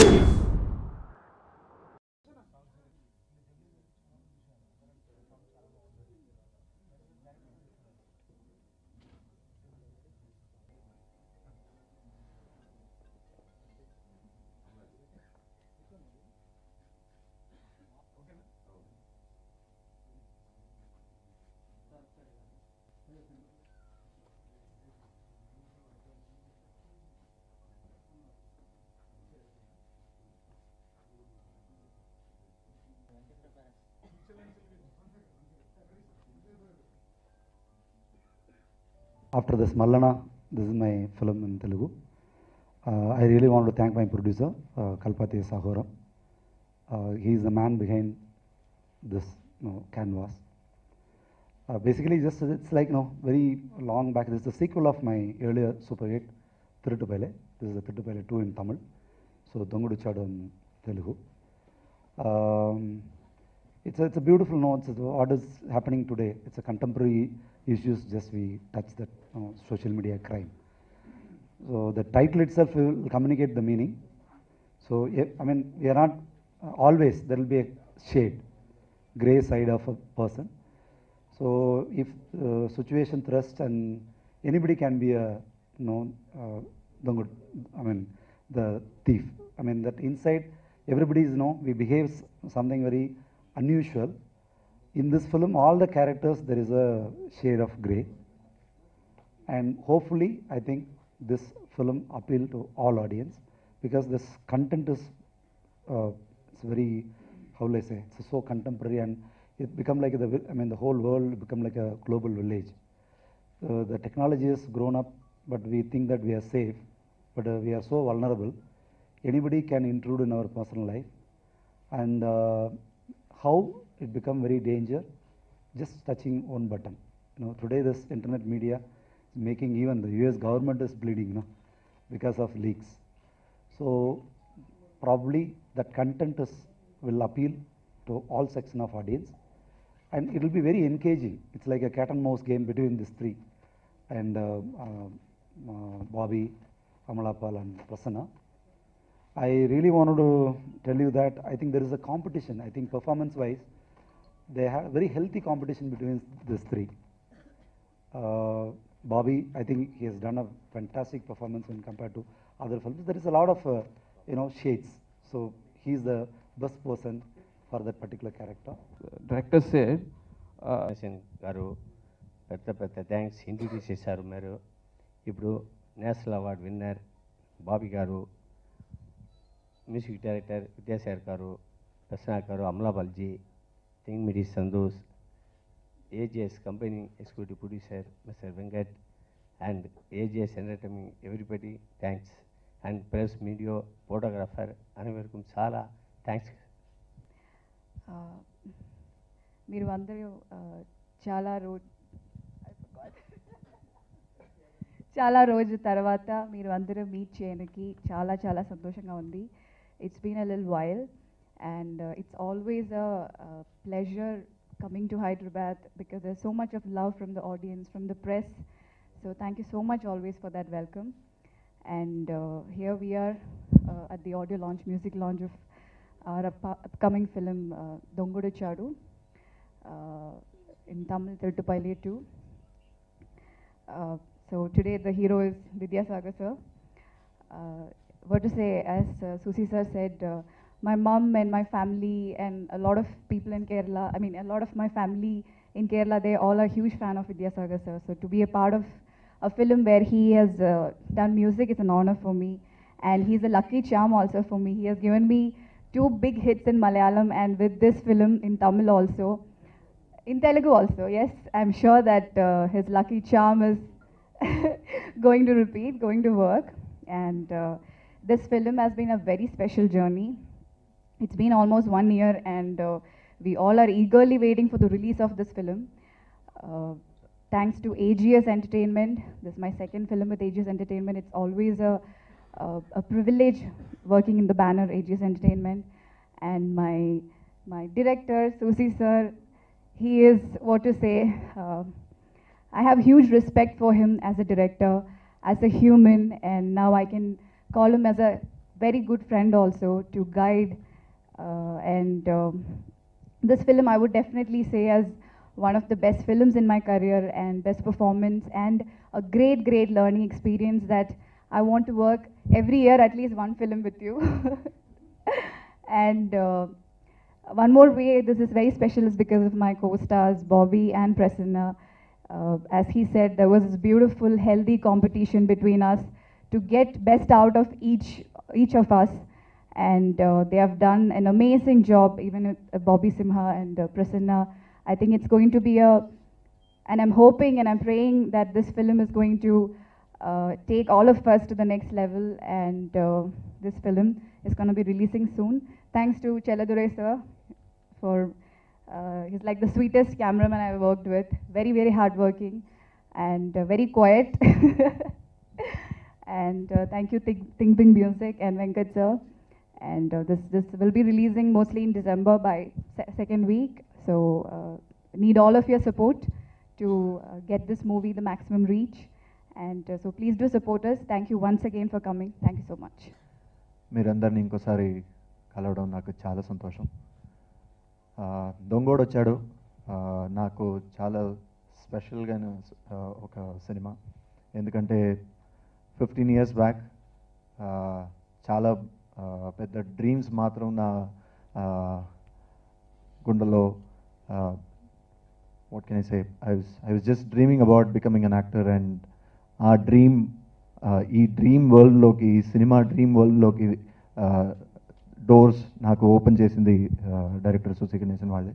After this Mallana, this is my film in Telugu. Uh, I really want to thank my producer, uh, Kalpati Sahoram. Uh, he is the man behind this you know, canvas. Uh, basically, just it's like you know very long back. This is the sequel of my earlier super hit Tirutupale. This is the Tirutupale 2 in Tamil. So Dongudu Chadu in Telugu. Um, it's a, it's a beautiful note. It's what is happening today. It's a contemporary issues. Just we touch that you know, social media crime. So the title itself will communicate the meaning. So yeah, I mean we are not uh, always there will be a shade, gray side of a person. So if uh, situation thrust and anybody can be a you know uh, the good, I mean the thief. I mean that inside everybody is you know we behave s- something very unusual. In this film, all the characters there is a shade of gray and hopefully i think this film appeal to all audience because this content is uh, it's very how will i say it's so contemporary and it become like the vi- i mean the whole world become like a global village uh, the technology has grown up but we think that we are safe but uh, we are so vulnerable anybody can intrude in our personal life and uh, how it become very danger just touching one button you know today this internet media is making even the us government is bleeding you know, because of leaks so probably that content is will appeal to all section of audience and it will be very engaging it's like a cat and mouse game between these three and uh, uh, uh, bobby amalapal and prasanna I really wanted to tell you that I think there is a competition. I think performance wise, they have very healthy competition between these three. Uh, Bobby, I think he has done a fantastic performance when compared to other films. There is a lot of, uh, you know, shades. So he's the best person for that particular character. director said, uh, Hasan గారు పెద్ద పెద్ద thanks introduce చేశారు మీరు ఇప్పుడు national award winner Bobby గారు music director Vidyasagar garu Prasanna garu Amala బల్జీ థింగ్ మిడి సందోస్ AGS company executive producer mister Venkat and AGS entertainment everybody thanks and press media photographer అనివరకు చాలా థ్యాంక్స్ ఆ, మీరు అందరూ ఆ, చాలా రోజు చాలా రోజు తర్వాత మీరు అందరూ మీట్ చేయడానికి చాలా చాలా సంతోషంగా ఉంది ఇట్స్ బీన్ అ లిల్ while and it's always a pleasure coming to Hyderabad because there so much of love from the audience from the press so thank you so much always for that welcome. And here we are at the audio launch, music launch of our upcoming film, Dongodu Chadu, in Tamil, Tiruppaiyil 2. So today the hero is Vidyasagar sir. What to say, as Susi sir said, my mom and my family and a lot of people in Kerala, I mean a lot of my family in Kerala, they all are huge fan of Vidyasagar sir. So to be a part of a film where he has done music is an honor for me. And he's a lucky charm also for me. He has given me two big hits in Malayalam and with this film in Tamil also. In Telugu also, yes. I'm sure that his lucky charm is going to repeat, going to work. And this film has been a very special journey. It's been almost one year and we all are eagerly waiting for the release of this film. Thanks to AGS Entertainment. This is my second film with AGS Entertainment. It's always a privilege working in the banner AGS Entertainment. And my director, Susi sir, he is, what to say, I have huge respect for him as a director, as a human, and now I can call him as a very good friend also to guide. Uh, and um, this film, I would definitely say, as one of the best films in my career and best performance and a great, great learning experience that I want to work every year at least one film with you. and uh, one more way this is very special is because of my co-stars Bobby and Prasanna. Uh, as he said, there was this beautiful, healthy competition between us to get best out of each each of us, and uh, they have done an amazing job. Even with uh, Bobby Simha and uh, Prasanna, I think it's going to be a, and I'm hoping and I'm praying that this film is going to uh, take all of us to the next level, and uh, this film is going to be releasing soon. Thanks to Cheladure sir for uh, he's like the sweetest cameraman I've worked with. Very, very hardworking and uh, very quiet. and uh, thank you, Think, Think Ping Music and Venkat sir. And uh, this this will be releasing mostly in December by se- second week. So uh, need all of your support to uh, get this movie the maximum reach. And uh, so please do support us. Thank you once again for coming. Thank you so much. మీరందరినీ ఇంకోసారి కలవడం నాకు చాలా సంతోషం ఆ, దొంగోడు వచ్చాడు ఆ, నాకు చాలా స్పెషల్గా ఒక సినిమా ఎందుకంటే ఫిఫ్టీన్ ఇయర్స్ బ్యాక్ చాలా ఆ, పెద్ద డ్రీమ్స్ మాత్రం నా ఆ, గుండెలో what can I say I was I was just dreaming about becoming an actor and uh dream ఈ డ్రీమ్ వరల్డ్లోకి ఈ సినిమా డ్రీమ్ వరల్డ్లోకి డోర్స్ నాకు ఓపెన్ చేసింది డైరెక్టర్ సుశీ గణేశన్ వాళ్ళే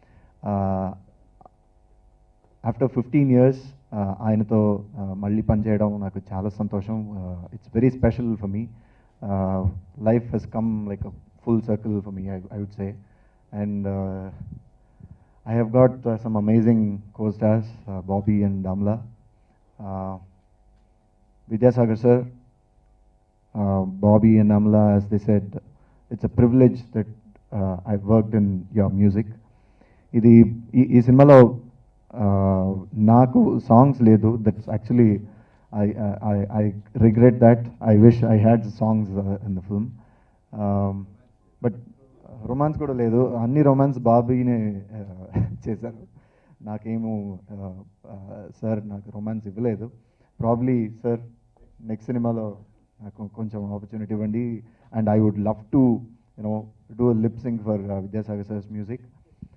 ఆఫ్టర్ ఫిఫ్టీన్ ఇయర్స్ ఆయనతో uh, మళ్ళీ పనిచేయడం నాకు చాలా సంతోషం it's very special for me life has come like full circle for me I would say and I have got uh, some amazing co-stars, uh, Bobby and Damla. Uh, Vidyasagar sir, uh, Bobby and Amla, as they said, it's a privilege that uh, I've worked in your music. ఇది ఈ ఈ సినిమాలో uh, నాకు songs లేదు that's actually I I I regret that I wish I had songs in the film but romance కూడా లేదు అన్ని romance బాబీనే చేశారు నాకేమో సార్ నాకు రొమాన్స్ ఇవ్వలేదు ప్రాబ్లీ సార్ నెక్స్ట్ సినిమాలో నాకు కొంచెం ఆపర్చునిటీ ఇవ్వండి and I would love to you know do lip sync for Vidyasagar sir's music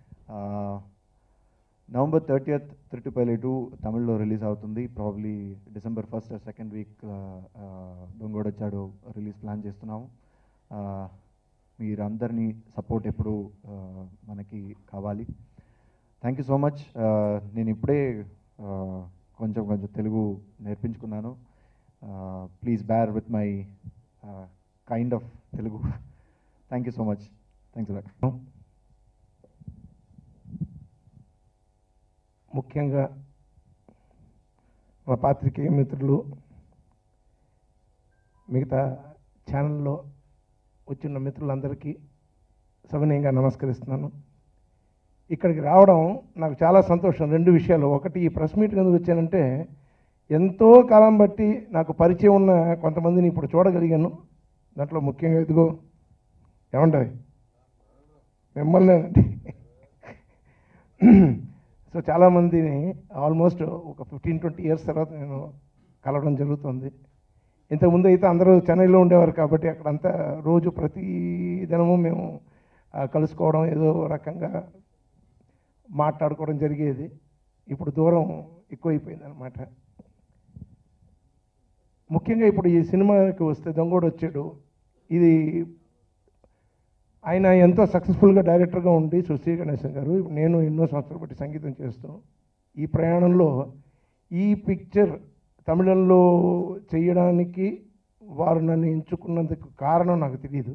November thirtieth త్రిట్టుపల్లి టూ తమిళ్లో రిలీజ్ అవుతుంది probably December first second week దొంగోడొచ్చాడు రిలీజ్ ప్లాన్ చేస్తున్నాము Uh, మీరందరినీ సపోర్ట్ ఎప్పుడు uh, మనకి కావాలి థ్యాంక్ యూ సో మచ్ నేను ఇప్పుడే uh, కొంచెం కొంచెం తెలుగు నేర్పించుకున్నాను please bear with my kind of Telugu thank you so much thanks lot ముఖ్యంగా మా పాత్రికేయ మిత్రులు మిగతా ఛానల్లో వచ్చిన మిత్రులందరికీ సవినయంగా నమస్కరిస్తున్నాను ఇక్కడికి రావడం నాకు చాలా సంతోషం రెండు విషయాలు ఒకటి ఈ ప్రెస్ మీట్ ఎందుకు వచ్చానంటే ఎంతో కాలం బట్టి నాకు పరిచయం ఉన్న కొంతమందిని ఇప్పుడు చూడగలిగాను దాంట్లో ముఖ్యంగా ఇదిగో ఏమంటాయి మిమ్మల్ని సో చాలామందిని ఆల్మోస్ట్ ఒక ఫిఫ్టీన్ ట్వంటీ ఇయర్స్ తర్వాత నేను కలవడం జరుగుతుంది ఇంతకుముందు అయితే అందరూ చెన్నైలో ఉండేవారు కాబట్టి అక్కడంతా రోజు ప్రతి దినము మేము ఆ, కలుసుకోవడం ఏదో రకంగా మాట్లాడుకోవడం జరిగేది ఇప్పుడు దూరం ఎక్కువైపోయింది అనమాట ముఖ్యంగా ఇప్పుడు ఈ సినిమాకి వస్తే దొంగోడు వచ్చాడు ఇది ఆయన ఎంతో సక్సెస్ఫుల్గా డైరెక్టర్గా ఉండి సుశ్రీ గణేశన్ గారు నేను ఎన్నో సంవత్సరాలు బట్టి సంగీతం చేస్తూ ఈ ప్రయాణంలో ఈ పిక్చర్ తమిళంలో చేయడానికి వారు నన్ను ఎంచుకున్నందుకు కారణం నాకు తెలియదు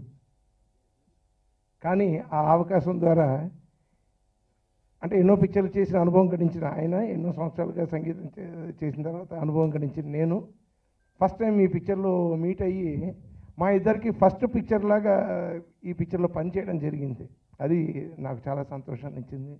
కానీ ఆ అవకాశం ద్వారా అంటే ఎన్నో పిక్చర్లు చేసిన అనుభవం గడించిన ఆయన ఎన్నో సంవత్సరాలుగా సంగీతం చే- చేసిన తర్వాత అనుభవం గడించిన నేను ఫస్ట్ టైం ఈ పిక్చర్లో మీట్ అయ్యి మా ఇద్దరికి ఫస్ట్ పిక్చర్ లాగా ఈ పిక్చర్లో పనిచేయడం జరిగింది అది నాకు చాలా సంతోషాన్ని ఇచ్చింది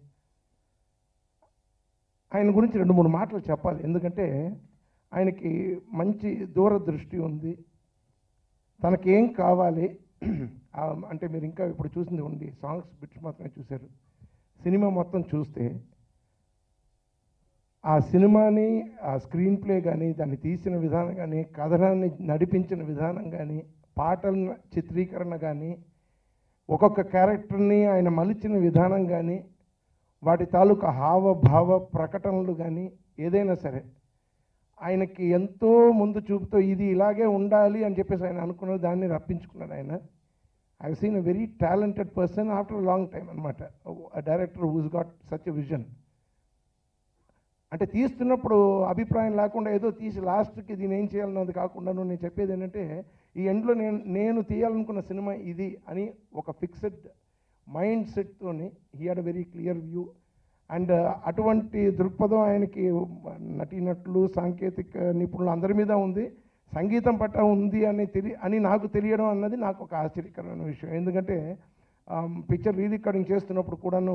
ఆయన గురించి రెండు మూడు మాటలు చెప్పాలి ఎందుకంటే ఆయనకి మంచి దూరదృష్టి ఉంది తనకేం కావాలి ఆ, అంటే మీరు ఇంకా ఇప్పుడు చూసింది ఉంది సాంగ్స్ బిట్స్ మాత్రమే చూశారు సినిమా మొత్తం చూస్తే ఆ సినిమాని ఆ స్క్రీన్ ప్లే కానీ దాన్ని తీసిన విధానం కానీ కథనాన్ని నడిపించిన విధానం కానీ పాటల చిత్రీకరణ కానీ ఒక్కొక్క క్యారెక్టర్ని ఆయన మలిచిన విధానం కానీ వాటి తాలూకా హావభావ ప్రకటనలు కానీ ఏదైనా సరే ఆయనకి ఎంతో ముందు చూపుతో ఇది ఇలాగే ఉండాలి అని చెప్పేసి ఆయన అనుకున్న దాన్ని రప్పించుకున్నాడు ఆయన I seen a very talented person after long time అనమాట director who's got such a vision అంటే తీస్తున్నప్పుడు అభిప్రాయం లేకుండా ఏదో తీసి లాస్ట్కి దీని ఏం చేయాలన్నది కాకుండా నేను చెప్పేది ఏంటంటే ఈ ఎండ్లో నేను నేను తీయాలనుకున్న సినిమా ఇది అని ఒక ఫిక్స్డ్ మైండ్ సెట్తోని he had a very clear view and అటువంటి దృక్పథం ఆయనకి నటీనటులు సాంకేతిక నిపుణులు అందరి మీద ఉంది సంగీతం పట్ల ఉంది అని తెలి అని నాకు తెలియడం అన్నది నాకు ఒక ఆశ్చర్యకరమైన విషయం ఎందుకంటే పిక్చర్ రీ రికార్డింగ్ చేస్తున్నప్పుడు కూడాను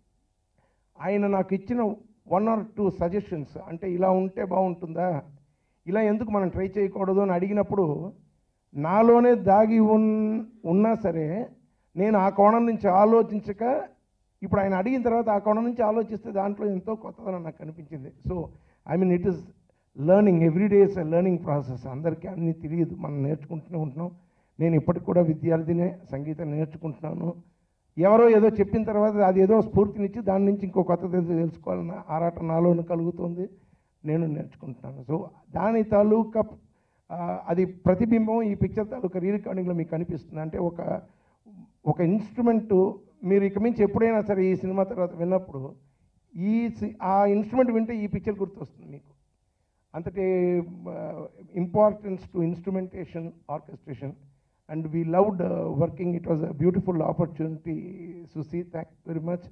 ఆయన నాకు ఇచ్చిన వన్ ఆర్ టూ సజెషన్స్ అంటే ఇలా ఉంటే బాగుంటుందా ఇలా ఎందుకు మనం ట్రై చేయకూడదు అని అడిగినప్పుడు నాలోనే దాగి ఉన్ ఉన్నా సరే నేను ఆ కోణం నుంచి ఆలోచించక ఇప్పుడు ఆయన అడిగిన తర్వాత ఆ కోణం నుంచి ఆలోచిస్తే దాంట్లో ఎంతో కొత్తదనం నాకు కనిపించింది so I mean it is learning every day is learning process అందరికీ అన్నీ తెలియదు మనం నేర్చుకుంటూనే ఉంటున్నాం నేను ఇప్పటికి కూడా విద్యార్థినే సంగీతం నేర్చుకుంటున్నాను ఎవరో ఏదో చెప్పిన తర్వాత అది ఏదో స్ఫూర్తినిచ్చి దాని నుంచి ఇంకో కొత్తది ఏదో తెలుసుకోవాలన్న ఆరాటం నాలోనే కలుగుతుంది నేను నేర్చుకుంటున్నాను సో దాని తాలూకా ఆ, అది ప్రతిబింబం ఈ పిక్చర్ తాలూకా రీ రికార్డింగ్లో మీకు కనిపిస్తుంది అంటే ఒక ఒక ఇన్స్ట్రుమెంట్ మీరు ఇక మించి ఎప్పుడైనా సరే ఈ సినిమా తర్వాత విన్నప్పుడు ఈ సి- ఆ ఇన్స్ట్రుమెంట్ వింటే ఈ పిక్చర్ గుర్తొస్తుంది మీకు అంతటి importance to instrumentation orchestration and we loved working it was a beautiful opportunity Susi thank very much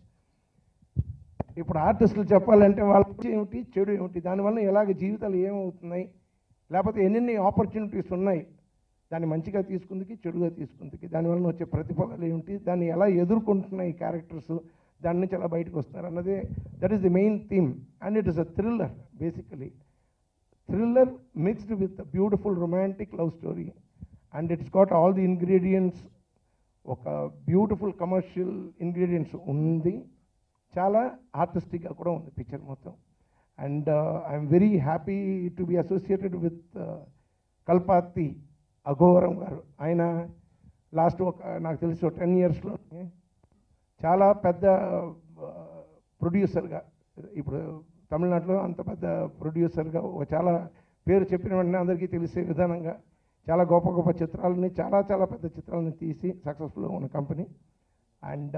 ఇప్పుడు ఆర్టిస్టులు చెప్పాలంటే వాళ్ళ మంచి ఏమిటి చెడు ఏమిటి దానివల్ల ఎలాగ జీవితాలు ఏమవుతున్నాయి లేకపోతే ఎన్నెన్ని ఆపర్చునిటీస్ ఉన్నాయి దాన్ని మంచిగా తీసుకుందికి చెడుగా తీసుకుందికి దానివల్ల వచ్చే ప్రతిఫలాలు ఏమిటి దాన్ని ఎలా ఎదుర్కొంటున్నాయి క్యారెక్టర్స్ దాని నుంచి ఎలా బయటకు వస్తున్నారు అన్నదే that is the main theme and it is a thriller basically thriller mixed with beautiful romantic love story and it's got all the ingredients ఒక బ్యూటిఫుల్ కమర్షియల్ ఇంగ్రీడియంట్స్ ఉంది చాలా ఆర్టిస్టిక్గా కూడా ఉంది పిక్చర్ మొత్తం and I'm very happy to be associated with Kalpathi Aghoram garu ఆయన last ఒక నాకు తెలిసి ఒక టెన్ ఇయర్స్లో చాలా పెద్ద ప్రొడ్యూసర్గా ఇప్పుడు తమిళనాడులో అంత పెద్ద ప్రొడ్యూసర్గా ఒక చాలా పేరు చెప్పిన వెంటనే అందరికీ తెలిసే విధానంగా చాలా గొప్ప గొప్ప చిత్రాలని చాలా చాలా పెద్ద చిత్రాలని తీసి సక్సెస్ఫుల్గా ఉన్న కంపెనీ అండ్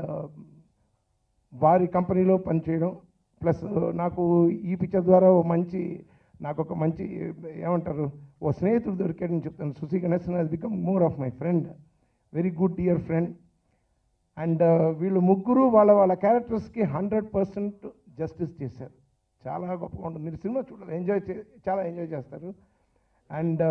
వారి కంపెనీలో పనిచేయడం ప్లస్ నాకు ఈ పిక్చర్ ద్వారా ఓ మంచి నాకు ఒక మంచి ఏమంటారు ఓ స్నేహితుడు దొరికాడని చెప్తాను Sushi Ganesan has become more of my friend very good dear friend and వీళ్ళు ముగ్గురు వాళ్ళ వాళ్ళ క్యారెక్టర్స్కి హండ్రెడ్ పర్సెంట్ జస్టిస్ చేశారు చాలా గొప్పగా ఉంటుంది మీరు సినిమా చూడాలి ఎంజాయ్ చే చాలా ఎంజాయ్ చేస్తారు అండ్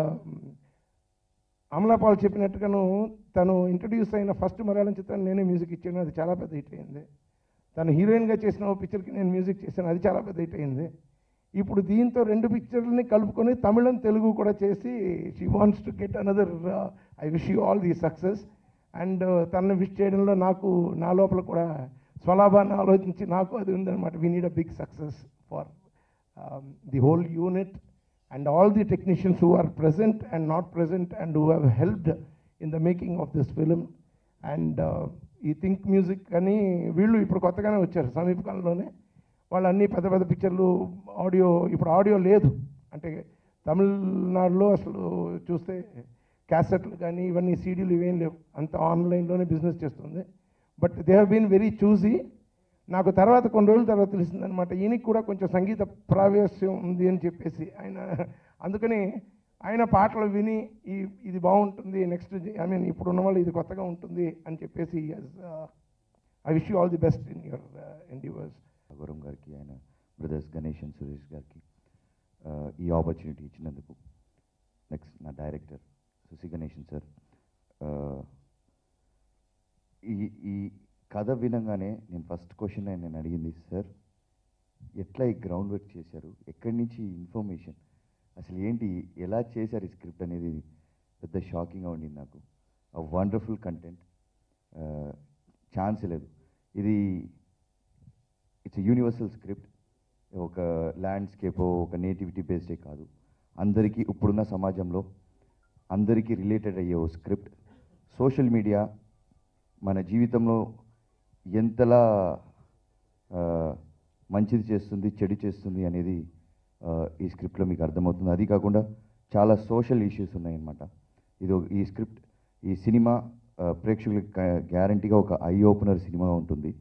అమలాపాల్ చెప్పినట్టుగాను తను ఇంట్రడ్యూస్ అయిన ఫస్ట్ మలయాళం చిత్రాన్ని నేనే మ్యూజిక్ ఇచ్చాను అది చాలా పెద్ద హిట్ అయింది తను హీరోయిన్గా చేసిన ఓ పిక్చర్కి నేను మ్యూజిక్ చేశాను అది చాలా పెద్ద హిట్ అయింది ఇప్పుడు దీంతో రెండు పిక్చర్లని కలుపుకొని తమిళం తెలుగు కూడా చేసి she wants to get another I wish you all the success and తనని విష్ చేయడంలో నాకు నా లోపల కూడా స్వలాభాన్ని ఆలోచించి నాకు అది ఉందన్నమాట we need a big success for the whole unit and all the technicians who are present and not present and who have helped in the making of this film and ఈ థింక్ మ్యూజిక్ అని వీళ్ళు ఇప్పుడు కొత్తగానే వచ్చారు సమీప కాలంలోనే వాళ్ళు అన్ని పెద్ద పెద్ద పిక్చర్లు ఆడియో ఇప్పుడు ఆడియో లేదు అంటే తమిళనాడులో అసలు చూస్తే క్యాసెట్లు కానీ ఇవన్నీ సీడీలు ఇవేం లేవు అంత ఆన్లైన్లోనే బిజినెస్ చేస్తుంది but they have been very choosy నాకు తర్వాత కొన్ని రోజుల తర్వాత తెలిసిందనమాట ఈయనకి కూడా కొంచెం సంగీత ప్రావేశ్యం ఉంది అని చెప్పేసి ఆయన అందుకని ఆయన పాటలు విని ఈ ఇది బాగుంటుంది నెక్స్ట్ ఐ మీన్ ఇప్పుడు ఉన్న వాళ్ళు ఇది కొత్తగా ఉంటుంది అని చెప్పేసి I wish you all the best in your endeavours గౌరవం గారికి ఆయన బ్రదర్స్ గణేష్ అండ్ సురేష్ గారికి ఆ, ఈ ఆపర్చునిటీ ఇచ్చినందుకు నెక్స్ట్ నా డైరెక్టర్ సుసి గణేషన్ సార్ ఈ ఈ కథ వినగానే నేను ఫస్ట్ క్వశ్చన్ నేను అడిగింది సార్ ఎట్లా ఈ గ్రౌండ్ వర్క్ చేశారు ఎక్కడి నుంచి ఇన్ఫర్మేషన్ అసలు ఏంటి ఎలా చేశారు ఈ స్క్రిప్ట్ అనేది పెద్ద షాకింగ్గా ఉండింది నాకు వండర్ఫుల్ కంటెంట్ ఛాన్స్ లేదు ఇది ఇట్స్ యూనివర్సల్ స్క్రిప్ట్ ఒక ల్యాండ్స్కేప్ ఒక నేటివిటీ బేస్డే కాదు అందరికీ ఇప్పుడున్న సమాజంలో అందరికీ రిలేటెడ్ అయ్యే ఓ స్క్రిప్ట్ సోషల్ మీడియా మన జీవితంలో ఎంతలా ఆ, మంచిది చేస్తుంది చెడు చేస్తుంది అనేది ఆ, ఈ స్క్రిప్ట్లో మీకు అర్థమవుతుంది అది కాకుండా చాలా సోషల్ ఇష్యూస్ ఉన్నాయన్నమాట ఇది ఒక- ఈ స్క్రిప్ట్ ఈ సినిమా ఆ, ప్రేక్షకులకి గ్యారంటీగా ఒక ఐ ఓపెనర్ సినిమా ఉంటుంది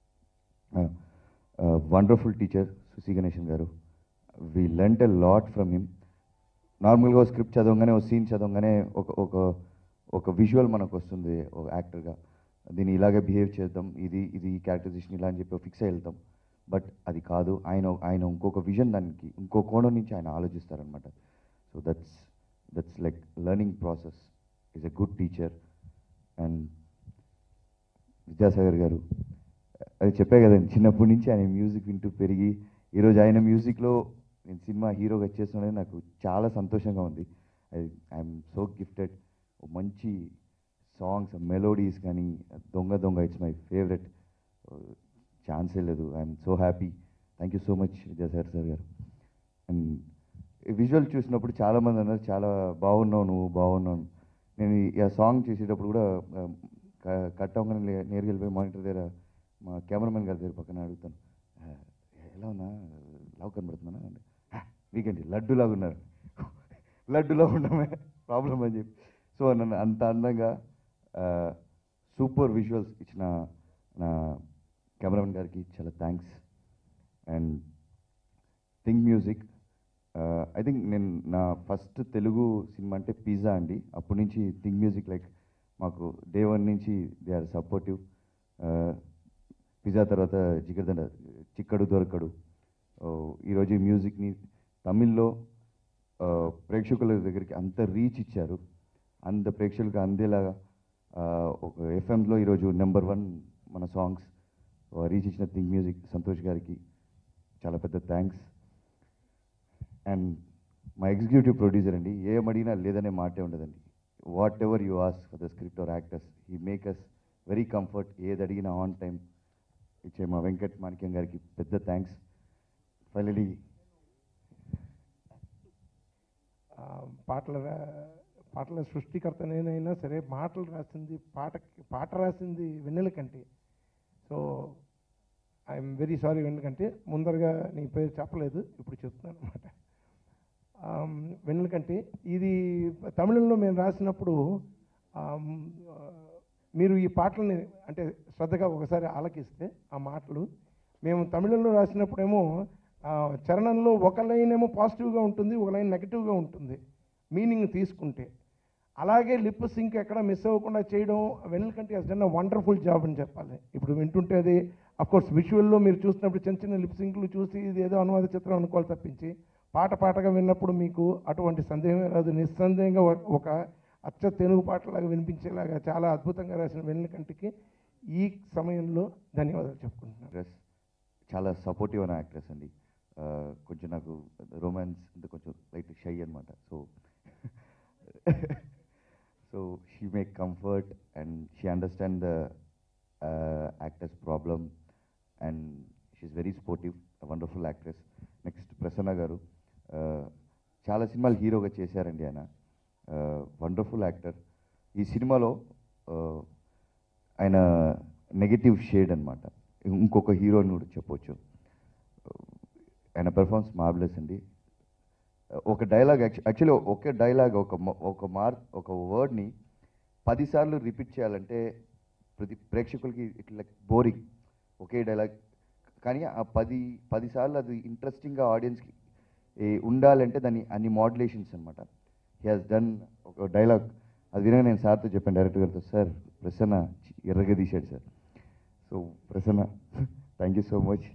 wonderful teacher Susi Ganesan garu we learnt a lot from him నార్మల్గా ఒక స్క్రిప్ట్ చదవగానే ఒక సీన్ చదవగానే ఒక ఒక ఒక విజువల్ మనకు వస్తుంది ఒక యాక్టర్గా దీన్ని ఇలాగే బిహేవ్ చేద్దాం ఇది ఇది ఈ క్యారెక్టరైజేషన్ ఇలా అని చెప్పి ఫిక్స్ అయి వెళ్తాం బట్ అది కాదు ఆయన ఆయన ఇంకొక విజన్ దానికి ఇంకో కోణం నుంచి ఆయన ఆలోచిస్తారనమాట so that's that's like learning process is a good teacher and Vidyasagar garu అది చెప్పే కదండి చిన్నప్పటి నుంచి ఆయన మ్యూజిక్ వింటూ పెరిగి ఈరోజు ఆయన మ్యూజిక్లో నేను సినిమా హీరోగా వచ్చేస్తున్నది నాకు చాలా సంతోషంగా ఉంది ఐ ఐఎమ్ సో గిఫ్టెడ్ మంచి సాంగ్స్ మెలోడీస్ కానీ దొంగ దొంగ ఇట్స్ మై ఫేవరెట్ ఛాన్సే లేదు I'm so happy thank you so much Vidyasagar sir garu and visual చూసినప్పుడు చాలామంది అన్నారు చాలా బాగున్నావు నువ్వు బాగున్నావు అని. నేను ఈ- ఆ సాంగ్ చేసేటప్పుడు కూడా ఆ, క- కట్ అవ్వగానే లే- నేరుగా వెళ్ళిపోయి మానిటర్ దగ్గర మా కెమెరామెన్ గారి దగ్గర పక్కన అడుగుతాను "ఆ, ఎలా ఉన్నా లవ్ కనబడుతున్నానా అంటే వీకెండ్ లడ్డులాగా ఉన్నారు లడ్డులా ఉండమే ప్రాబ్లం అని చెప్పి సో నన్ను అంత అందంగా సూపర్ విజువల్స్ ఇచ్చిన నా కెమెరామెన్ గారికి చాలా thanks and Think Music I think నేను నా ఫస్ట్ తెలుగు సినిమా అంటే పిజ్జా అండి అప్పటి నుంచి థింక్ మ్యూజిక్ లైక్ మాకు డే వన్ నుంచి దే ఆర్ సపోర్టివ్ పిజ్జా తర్వాత జిగర్దండ చిక్కడు దొరకడు Uh, ఈరోజు ఈ మ్యూజిక్ని తమిళ్లో uh, ప్రేక్షకుల దగ్గరికి అంత రీచ్ ఇచ్చారు అంత ప్రేక్షకులకు అందేలాగా uh, ఒక ఎఫ్ఎంలో ఈరోజు నెంబర్ వన్ మన సాంగ్స్ రీచ్ ఇచ్చిన థింక్ మ్యూజిక్ సంతోష్ గారికి చాలా పెద్ద థ్యాంక్స్ అండ్ మా ఎగ్జిక్యూటివ్ ప్రొడ్యూసర్ అండి ఏం అడిగినా లేదనే మాటే ఉండదండి whatever you ask for the script or actors ఈ మేక్ అస్ వెరీ కంఫర్ట్ ఏది అడిగినా ఆన్ టైం ఇచ్చే మా వెంకట్ మాణిక్యం గారికి పెద్ద థ్యాంక్స్ ఫైనలీ ఆ, పాటల రా- పాటల సృష్టికర్త నేనైనా సరే మాటలు రాసింది పాట పాట రాసింది Vennela Kanti so I'm very sorry Vennela Kanti ముందరగా నీ పేరు చెప్పలేదు ఇప్పుడు చెప్తున్నాను అనమాట వెన్నెల కంటే ఇది తమిళంలో మేము రాసినప్పుడు ఆమ్, ఆ, మీరు ఈ పాటలని అంటే శ్రద్ధగా ఒకసారి ఆలకిస్తే ఆ మాటలు మేము తమిళంలో రాసినప్పుడేమో ఆ, చరణంలో ఒక లైన్ ఏమో పాజిటివ్గా ఉంటుంది ఒక లైన్ నెగిటివ్గా ఉంటుంది మీనింగ్ తీసుకుంటే అలాగే లిప్ సింక్ ఎక్కడ మిస్ అవ్వకుండా చేయడం వెన్నెల కంటే అస్ డన్ వండర్ఫుల్ జాబ్ అని చెప్పాలి ఇప్పుడు వింటుంటే అది కోర్స్ విజువల్లో మీరు చూసినప్పుడు చిన్న చిన్న లిప్ సింక్లు చూసి ఇది ఏదో అనువాద చిత్రం అనుకోవాలి తప్పించి పాట పాటగా విన్నప్పుడు మీకు అటువంటి సందేహమే రాదు నిస్సందేహంగా ఒక- ఒక అచ్చ తెలుగు పాటలాగా వినిపించేలాగా చాలా అద్భుతంగా రాసిన వెన్నెల కంటికి ఈ సమయంలో ధన్యవాదాలు చెప్పుకుంటున్నాను యాక్ట్రెస్ చాలా సపోర్టివ్ అయిన యాక్ట్రెస్ అండి ఆ, కొంచెం నాకు రొమాన్స్ అంటే కొంచెం లైట్ షై అనమాట so so she make comfort and she understand the actors problem and she's very sportive wonderful actress next Prasanna garu ఆ, చాలా సినిమాలు హీరోగా చేశారండి ఆయన వండర్ఫుల్ యాక్టర్ ఈ సినిమాలో ఆ, ఆయన నెగటివ్ షేడ్ అనమాట ఇంకొక హీరోని కూడా చెప్పొచ్చు ఆయన పెర్ఫార్మెన్స్ మార్బులెస్ అండి ఒక డైలాగ్ యాక్చువల్లీ ఒకే డైలాగ్ ఒక మ- ఒక మార్ ఒక వర్డ్ని పదిసార్లు రిపీట్ చేయాలంటే ప్రతి ప్రేక్షకులకి ఇట్లా బోరింగ్ ఒకే డైలాగ్ కానీ ఆ పది పదిసార్లు అది ఇంట్రెస్టింగ్గా ఆడియన్స్కి ఉండాలంటే దాన్ని అన్ని మాడ్యులేషన్స్ అనమాట హీ హాజ్ డన్ ఒక డైలాగ్ అది వినగా నేను సార్తో చెప్పాను డైరెక్టర్ గారితో సార్ ప్రసన్న చి- ఎర్రగా తీశాడు sir so Prasanna thank you so much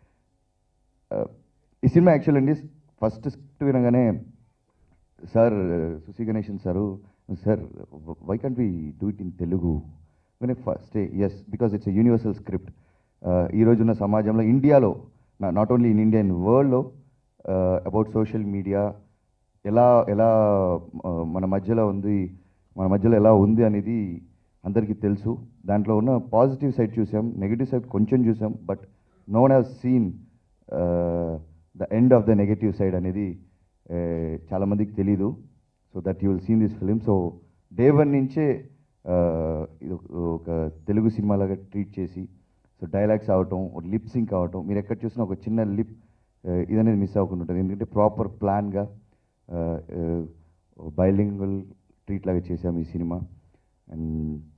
ఈ సినిమా యాక్చువల్ అండి ఫస్ట్ స్క్రిప్ట్ వినగానే sir Sushi Ganesan sir sir why can't we do it in Telugu కానీ ఫస్ట్ ఎస్ బికాస్ ఇట్స్ యూనివర్సల్ స్క్రిప్ట్ ఈ రోజున్న సమాజంలో ఇండియాలో not only in India in వరల్డ్లో అబౌట్ సోషల్ మీడియా ఎలా ఎలా uh, మన మధ్యలో ఉంది మన మధ్యలో ఎలా ఉంది అనేది అందరికీ తెలుసు దాంట్లో ఉన్న పాజిటివ్ సైడ్ చూసాం నెగిటివ్ సైడ్ కొంచెం చూసాం but no one have seen the end of the negative side అనేది uh, చాలామందికి తెలీదు so that you will seen this film so day one నుంచే uh, ఇది ఒక- ఒక తెలుగు సినిమాలాగా ట్రీట్ చేసి సో డైలాగ్స్ అవటం లిప్ సింక్ అవటం మీరు ఎక్కడ చూసినా ఒక చిన్న లిప్ ఇదనేది మిస్ అవ్వకుండా ఉంటుంది ఎందుకంటే ప్రాపర్ ప్లాన్గా బైలింగుల్ ట్రీట్ లాగా చేసాము ఈ సినిమా అండ్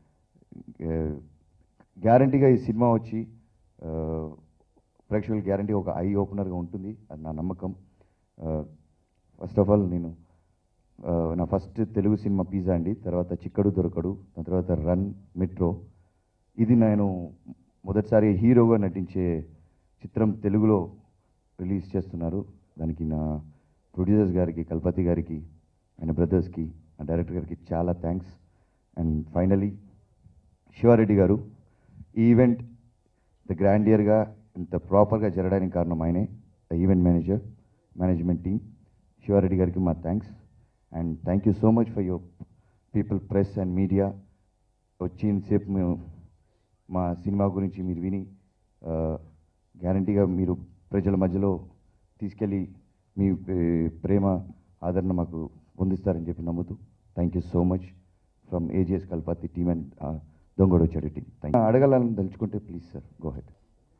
గ్యారంటీగా ఈ సినిమా వచ్చి ఆ, ప్రేక్షకులు గ్యారంటీ ఒక ఐ ఓపెనర్గా ఉంటుంది అది నా నమ్మకం ఫస్ట్ ఆఫ్ ఆల్ నేను ఆ, నా ఫస్ట్ తెలుగు సినిమా పిజ్జా అండి తర్వాత చిక్కడు దొరకడు దాని తర్వాత రన్ మెట్రో ఇది నేను మొదటిసారి హీరోగా నటించే చిత్రం తెలుగులో రిలీజ్ చేస్తున్నారు దానికి నా ప్రొడ్యూసర్స్ గారికి కల్పతి గారికి ఆయన బ్రదర్స్కి నా డైరెక్టర్ గారికి చాలా థ్యాంక్స్ అండ్ ఫైనలీ శివారెడ్డి గారు ఈ ఈవెంట్ ఇంత గ్రాండియర్గా ఇంత ప్రాపర్గా జరగడానికి కారణం ఆయనే the event manager management team Shiva Reddy గారికి మా thanks and thank you so much for your people press and media వచ్చింతసేపు మేము మా సినిమా గురించి మీరు విని గ్యారంటీగా మీరు ప్రజల మధ్యలో తీసుకెళ్ళి మీ ఏ, ప్రేమ ఆదరణ మాకు పొందిస్తారని చెప్పి నమ్ముతూ thank you so much from AGS Kalpathi team and దొంగడు వచ్చాడు టీమ్ థ్యాంక్ అడగాలని తలుచుకుంటే ప్లీజ్ సార్ గో హెడ్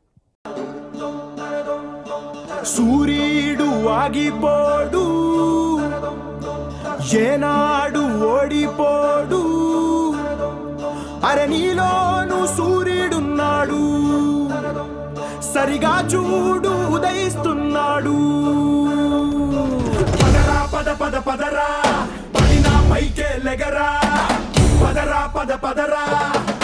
సూర్యుడు ఆగిపోడు ఏనాడు ఓడిపోడు అరే నీలోను సూర్యుడున్నాడు సరిగా చూడు ఉదయిస్తున్నాడు పదరా పద పద పదరా పడినా పైకే లెగరా పదరా పద పదరా